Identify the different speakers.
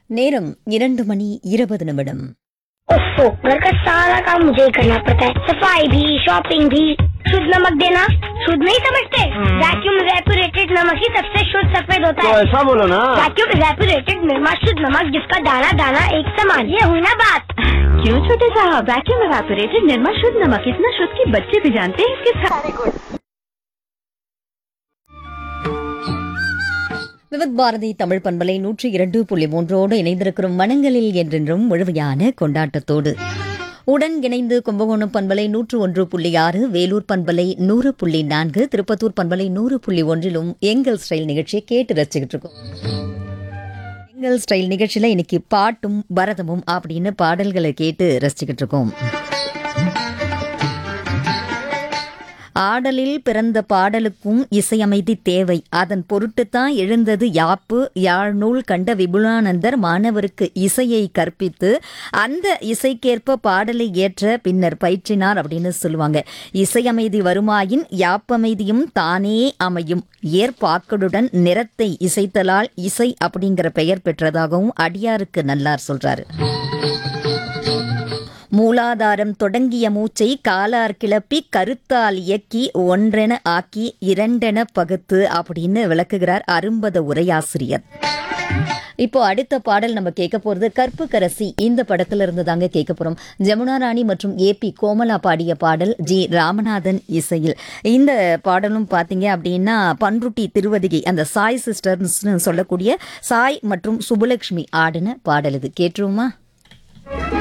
Speaker 1: நேரம் இரண்டு மணி இருபது நிமிடம்
Speaker 2: ओफो घर का सारा काम मुझे ही करना पड़ता है सफाई भी शॉपिंग भी शुद्ध नमक देना शुद्ध नहीं समझते वैक्यूम रेपुरेटेड नमक ही सबसे शुद्ध सफेद होता
Speaker 3: तो
Speaker 2: है
Speaker 3: ऐसा बोलो ना
Speaker 2: वैक्यूम रेपुरेटेड निर्मा शुद्ध नमक जिसका दाना दाना एक समान ये हुई ना बात
Speaker 4: क्यों छोटे साहब वैक्यूम एवापोरेटेड निर्मा शुद्ध नमक इतना शुद्ध कि बच्चे भी जानते हैं इसके सारे
Speaker 1: விவித் பாரதி தமிழ் பண்பலை நூற்றி இரண்டு புள்ளி மூன்றோடு இணைந்திருக்கிறோம் மனங்களில் என்றென்றும் முழுமையான கொண்டாட்டத்தோடு உடன் இணைந்து கும்பகோணம் பண்பலை நூற்று ஒன்று புள்ளி ஆறு வேலூர் பண்பலை நூறு புள்ளி நான்கு திருப்பத்தூர் பண்பலை நூறு புள்ளி ஒன்றிலும் எங்கள் ஸ்டைல் நிகழ்ச்சியை கேட்டு ரசிச்சுக்கிட்டு இருக்கோம் எங்கள் ஸ்டைல் நிகழ்ச்சியில இன்னைக்கு பாட்டும் பரதமும் அப்படின்னு பாடல்களை கேட்டு ரசிச்சுக்கிட்டு இருக்கோம் ஆடலில் பிறந்த பாடலுக்கும் இசையமைதி தேவை அதன் பொருட்டுத்தான் எழுந்தது யாப்பு யாழ்நூல் கண்ட விபுலானந்தர் மாணவருக்கு இசையை கற்பித்து அந்த இசைக்கேற்ப பாடலை ஏற்ற பின்னர் பயிற்றினார் அப்படின்னு சொல்லுவாங்க இசையமைதி வருமாயின் யாப்பமைதியும் தானே அமையும் ஏற்பாக்களுடன் நிறத்தை இசைத்தலால் இசை அப்படிங்கிற பெயர் பெற்றதாகவும் அடியாருக்கு நல்லார் சொல்றாரு மூலாதாரம் தொடங்கிய மூச்சை காலார் கிளப்பி கருத்தால் இயக்கி ஒன்றென ஆக்கி இரண்டென பகுத்து அப்படின்னு விளக்குகிறார் அரும்பத உரையாசிரியர் இப்போ அடுத்த பாடல் நம்ம கேட்க போறது கற்பு கரசி இந்த படத்துல இருந்து தாங்க கேட்க போறோம் ஜமுனா ராணி மற்றும் ஏபி கோமலா பாடிய பாடல் ஜி ராமநாதன் இசையில் இந்த பாடலும் பாத்தீங்க அப்படின்னா பன்ருட்டி திருவதிகை அந்த சாய் சிஸ்டர்ஸ்னு சொல்லக்கூடிய சாய் மற்றும் சுப்புலட்சுமி ஆடின பாடல் இது கேட்டுருமா